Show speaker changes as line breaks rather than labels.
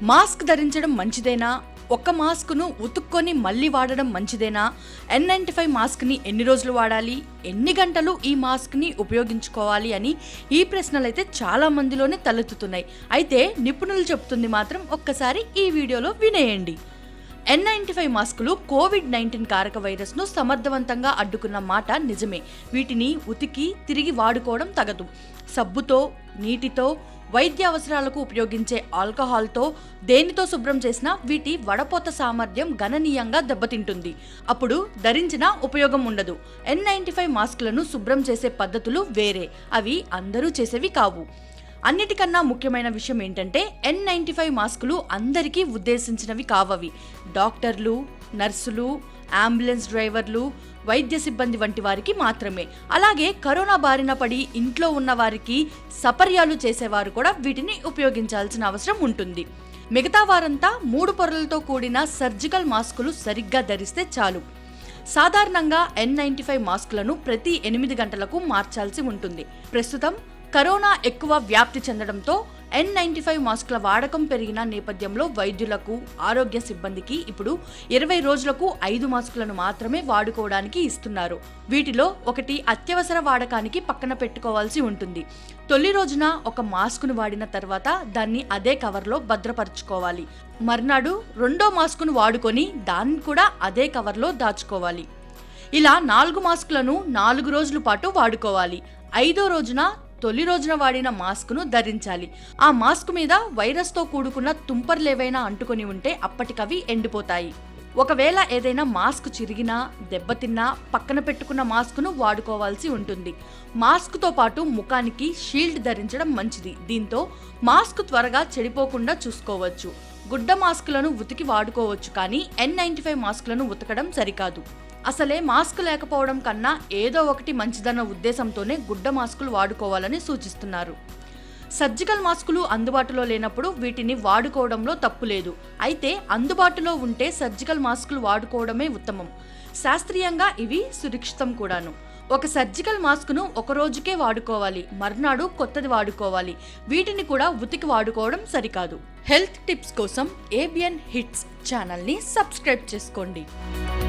mask ధరించడం మంచిదేనా ఒక్క మాస్క్ను ఉతుక్కొని మళ్ళీ వాడడం మంచిదేనా ఎన్ నైంటీ ఫైవ్ మాస్క్ని ఎన్ని రోజులు వాడాలి ఎన్ని గంటలు ఈ మాస్క్ని ఉపయోగించుకోవాలి అని ఈ ప్రశ్నలు అయితే చాలా మందిలోనే తలెత్తుతున్నాయి అయితే నిపుణులు చెప్తుంది మాత్రం ఒక్కసారి ఈ వీడియోలో వినేయండి ఎన్ నైంటీ ఫైవ్ మాస్కులు కోవిడ్ నైన్టీన్ కారక వైరస్ను సమర్థవంతంగా అడ్డుకున్న మాట నిజమే వీటిని ఉతికి తిరిగి వాడుకోవడం తగదు సబ్బుతో నీటితో వైద్య అవసరాలకు ఉపయోగించే ఆల్కహాల్తో దేనితో శుభ్రం చేసినా వీటి వడపోత సామర్థ్యం గణనీయంగా దెబ్బతింటుంది అప్పుడు ధరించిన ఉపయోగం ఉండదు ఎన్ నైంటీ ఫైవ్ మాస్కులను శుభ్రం చేసే పద్ధతులు వేరే అవి అందరూ చేసేవి కావు అన్నిటికన్నా ముఖ్యమైన విషయం ఏంటంటే ఎన్ నైంటీ ఫైవ్ మాస్కులు అందరికీ ఉద్దేశించినవి కావవి డాక్టర్లు నర్సులు అంబులెన్స్ డ్రైవర్లు వైద్య సిబ్బంది వంటి వారికి మాత్రమే అలాగే కరోనా బారిన పడి ఇంట్లో ఉన్న వారికి సపర్యాలు చేసేవారు కూడా వీటిని ఉపయోగించాల్సిన అవసరం ఉంటుంది మిగతా వారంతా మూడు పొరలతో కూడిన సర్జికల్ మాస్కులు సరిగ్గా ధరిస్తే చాలు సాధారణంగా ఎన్ నైంటీ ఫైవ్ మాస్కులను ప్రతి ఎనిమిది గంటలకు మార్చాల్సి ఉంటుంది ప్రస్తుతం కరోనా ఎక్కువ వ్యాప్తి చెందడంతో ఎన్ నైంటీ ఫైవ్ మాస్కుల వాడకం పెరిగిన నేపథ్యంలో వైద్యులకు ఆరోగ్య సిబ్బందికి ఇప్పుడు ఇరవై రోజులకు ఐదు మాస్కులను మాత్రమే వాడుకోవడానికి ఇస్తున్నారు వీటిలో ఒకటి అత్యవసర వాడకానికి పక్కన పెట్టుకోవాల్సి ఉంటుంది తొలి రోజున ఒక మాస్కును వాడిన తర్వాత దాన్ని అదే కవర్లో భద్రపరచుకోవాలి మర్నాడు రెండో మాస్కును వాడుకొని దాన్ని కూడా అదే కవర్లో దాచుకోవాలి ఇలా నాలుగు మాస్కులను నాలుగు రోజుల పాటు వాడుకోవాలి ఐదో రోజున తొలి రోజున వాడిన మాస్క్ను ధరించాలి ఆ మాస్క్ మీద వైరస్తో కూడుకున్న తుంపర్లేవైనా అంటుకొని ఉంటే అప్పటికవి ఎండిపోతాయి ఒకవేళ ఏదైనా మాస్క్ చిరిగినా దెబ్బతిన్నా పక్కన పెట్టుకున్న మాస్క్ను వాడుకోవాల్సి ఉంటుంది మాస్క్తో పాటు ముఖానికి షీల్డ్ ధరించడం మంచిది దీంతో మాస్క్ త్వరగా చెడిపోకుండా చూసుకోవచ్చు గుడ్డ మాస్కులను ఉతికి వాడుకోవచ్చు కానీ ఎన్ నైంటీ ఫైవ్ మాస్కులను ఉతకడం సరికాదు అసలే మాస్క్ లేకపోవడం కన్నా ఏదో ఒకటి మంచిదన్న ఉద్దేశంతోనే గుడ్డ మాస్కులు వాడుకోవాలని సూచిస్తున్నారు సర్జికల్ మాస్కులు అందుబాటులో లేనప్పుడు వీటిని వాడుకోవడంలో తప్పు లేదు అయితే అందుబాటులో ఉంటే సర్జికల్ మాస్కులు వాడుకోవడమే ఉత్తమం శాస్త్రీయంగా ఇవి సురక్షితం కూడాను ఒక సర్జికల్ మాస్క్ను ఒక రోజుకే వాడుకోవాలి మర్నాడు కొత్తది వాడుకోవాలి వీటిని కూడా ఉతికి వాడుకోవడం సరికాదు హెల్త్ టిప్స్ కోసం ఏబిఎన్ హిట్స్ ఛానల్ని సబ్స్క్రైబ్ చేసుకోండి